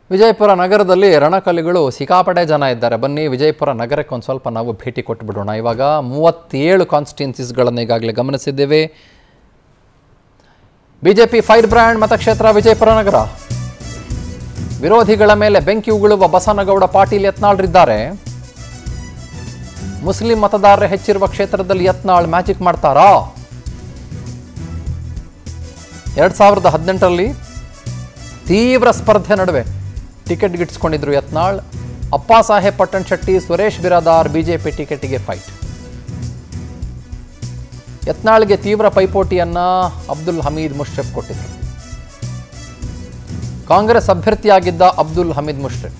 ವಿಜಯಪುರ ನಗರದಲ್ಲಿ ರಣಕಲಿಗಳು ಸಿಕ್ಕಾಪಟ್ಟೆ ಜನ ಇದ್ದಾರೆ ಬನ್ನಿ ವಿಜಯಪುರ ನಗರಕ್ಕೆ ಒಂದು ಸ್ವಲ್ಪ ನಾವು ಭೇಟಿ ಕೊಟ್ಬಿಡೋಣ ಇವಾಗ ಮೂವತ್ತೇಳು ಕಾನ್ಸ್ಟಿಟ್ಯೂನ್ಸೀಸ್ಗಳನ್ನು ಈಗಾಗಲೇ ಗಮನಿಸಿದ್ದೇವೆ ಬಿಜೆಪಿ ಫೈರ್ ಬ್ರ್ಯಾಂಡ್ ಮತಕ್ಷೇತ್ರ ವಿಜಯಪುರ ನಗರ ವಿರೋಧಿಗಳ ಮೇಲೆ ಬೆಂಕಿ ಉಗುಳುವ ಬಸನಗೌಡ ಪಾಟೀಲ್ ಯತ್ನಾಳ್ರಿದ್ದಾರೆ ಮುಸ್ಲಿಂ ಮತದಾರರೇ ಹೆಚ್ಚಿರುವ ಕ್ಷೇತ್ರದಲ್ಲಿ ಯತ್ನಾಳ್ ಮ್ಯಾಜಿಕ್ ಮಾಡ್ತಾರಾ ಎರಡ್ ಸಾವಿರದ ಹದಿನೆಂಟರಲ್ಲಿ ತೀವ್ರ ಸ್ಪರ್ಧೆ ನಡುವೆ ಟಿಕೆಟ್ ಗಿಟ್ಸ್ಕೊಂಡಿದ್ರು ಯತ್ನಾಳ್ ಅಪ್ಪಾ ಸಾಹೇಬ್ ಪಟ್ಟಣ್ ಶೆಟ್ಟಿ ಸುರೇಶ್ ಬಿರಾದಾರ್ ಬಿಜೆಪಿ ಟಿಕೆಟಿಗೆ ಫೈಟ್ ಯತ್ನಾಳ್ಗೆ ತೀವ್ರ ಪೈಪೋಟಿಯನ್ನ ಅಬ್ದುಲ್ ಹಮೀದ್ ಮುಷ್ರಫ್ ಕೊಟ್ಟಿದ್ರು ಕಾಂಗ್ರೆಸ್ ಅಭ್ಯರ್ಥಿಯಾಗಿದ್ದ ಅಬ್ದುಲ್ ಹಮೀದ್ ಮುಷ್ರಫ್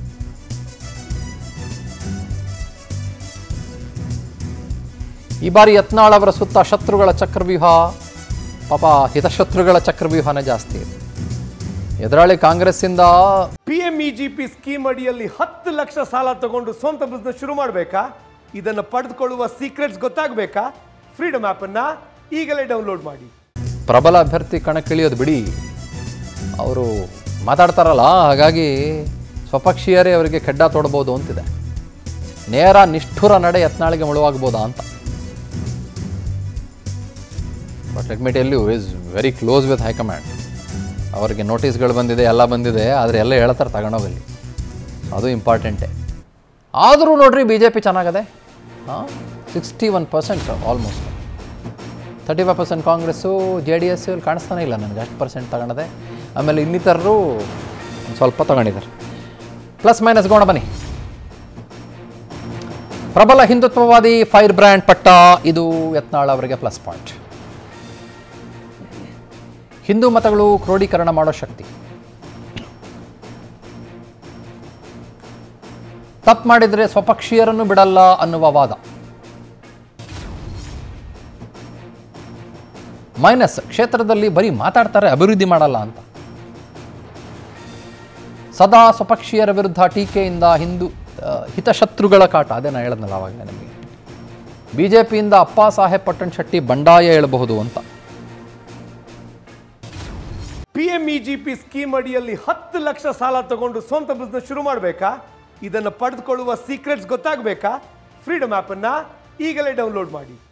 ಈ ಬಾರಿ ಯತ್ನಾಳ್ ಅವರ ಸುತ್ತ ಶತ್ರುಗಳ ಚಕ್ರವ್ಯೂಹ ಪಾಪ ಹಿತಶತ್ರುಗಳ ಚಕ್ರವ್ಯೂಹನೇ ಜಾಸ್ತಿ ಇದೆ ಎದುರಾಳಿ ಕಾಂಗ್ರೆಸ್ಸಿಂದ P M E G P scheme ಅಡಿಯಲ್ಲಿ ಹತ್ತು ಲಕ್ಷ ಸಾಲ ತಗೊಂಡು ಸ್ವಂತ ಬಿಸ್ನೆಸ್ ಶುರು ಮಾಡಬೇಕಾ ಇದನ್ನು ಪಡೆದುಕೊಳ್ಳುವ ಸೀಕ್ರೆಟ್ಸ್ ಗೊತ್ತಾಗಬೇಕಾ ಫ್ರೀಡಮ್ ಆ್ಯಪನ್ನು ಈಗಲೇ ಡೌನ್ಲೋಡ್ ಮಾಡಿ ಪ್ರಬಲ ಅಭ್ಯರ್ಥಿ ಕಣಕ್ಕಿಳಿಯೋದು ಬಿಡಿ ಅವರು ಮಾತಾಡ್ತಾರಲ್ಲ ಹಾಗಾಗಿ ಸ್ವಪಕ್ಷೀಯರೇ ಅವರಿಗೆ ಖಡ್ಡ ತೊಡಬಹುದು ಅಂತಿದೆ ನೇರ ನಿಷ್ಠುರ ನಡೆ ಯತ್ನಾಳಿಗೆ ಮುಳುವಾಗ್ಬೋದಾ ಅಂತ but let me tell you is very close with high command ಅವರಿಗೆ ನೋಟಿಸ್ಗಳು ಬಂದಿದೆ ಎಲ್ಲ ಬಂದಿದೆ ಆದರೆ ಎಲ್ಲ ಹೇಳ್ತಾರೆ ತಗೊಂಡೋಗಲ್ಲಿ ಅದು ಇಂಪಾರ್ಟೆಂಟೇ ಆದರೂ ನೋಡ್ರಿ ಬಿ ಜೆ ಪಿ ಚೆನ್ನಾಗದೆ ಹಾಂ sixty one percent almost thirty five percent Congress J D S ಇಲ್ಲಿ ಕಾಣಿಸ್ತಾನೆ ಇಲ್ಲ ನನಗೆ ಅಷ್ಟು ಪರ್ಸೆಂಟ್ ತಗೊಂಡದೆ ಆಮೇಲೆ ಇನ್ನಿತರರು ಒಂದು ಸ್ವಲ್ಪ ತಗೊಂಡಿದ್ದಾರೆ ಪ್ಲಸ್ ಮೈನಸ್ ಗೋಣ ಬನ್ನಿ ಪ್ರಬಲ ಹಿಂದುತ್ವವಾದಿ ಫೈರ್ ಬ್ರ್ಯಾಂಡ್ ಪಟ್ಟ ಇದು ಯತ್ನಾಳ್ ಅವರಿಗೆ ಪ್ಲಸ್ ಪಾಯಿಂಟ್ ಹಿಂದೂ ಮತಗಳು ಕ್ರೋಢೀಕರಣ ಮಾಡೋ ಶಕ್ತಿ ತಪ್ಪು ಮಾಡಿದರೆ ಸ್ವಪಕ್ಷೀಯರನ್ನು ಬಿಡಲ್ಲ ಅನ್ನುವ ವಾದ ಮೈನಸ್ ಕ್ಷೇತ್ರದಲ್ಲಿ ಬರೀ ಮಾತಾಡ್ತಾರೆ ಅಭಿವೃದ್ಧಿ ಮಾಡಲ್ಲ ಅಂತ ಸದಾ ಸ್ವಪಕ್ಷೀಯರ ವಿರುದ್ಧ ಟೀಕೆಯಿಂದ ಹಿಂದೂ ಆ, ಹಿತಶತ್ರುಗಳ ಕಾಟ ಅದೇ ನಾನು ಹೇಳಿದ್ನಲ್ಲ ಅವಾಗಲೇ ನಿಮಗೆ ಬಿ ಜೆ ಪಿಯಿಂದ ಅಪ್ಪಾ ಸಾಹೇಬ್ ಪಟ್ಟಣ್ ಶೆಟ್ಟಿ ಬಂಡಾಯ ಹೇಳಬಹುದು ಅಂತ P M E G P scheme ಅಡಿಯಲ್ಲಿ ಹತ್ತು ಲಕ್ಷ ಸಾಲ ತಗೊಂಡು ಸ್ವಂತ ಬಿಸ್ನೆಸ್ ಶುರು ಮಾಡಬೇಕಾ ಇದನ್ನು ಪಡೆದುಕೊಳ್ಳುವ ಸೀಕ್ರೆಟ್ಸ್ ಗೊತ್ತಾಗಬೇಕಾ ಫ್ರೀಡಮ್ ಆ್ಯಪನ್ನು ಈಗಲೇ ಡೌನ್ಲೋಡ್ ಮಾಡಿ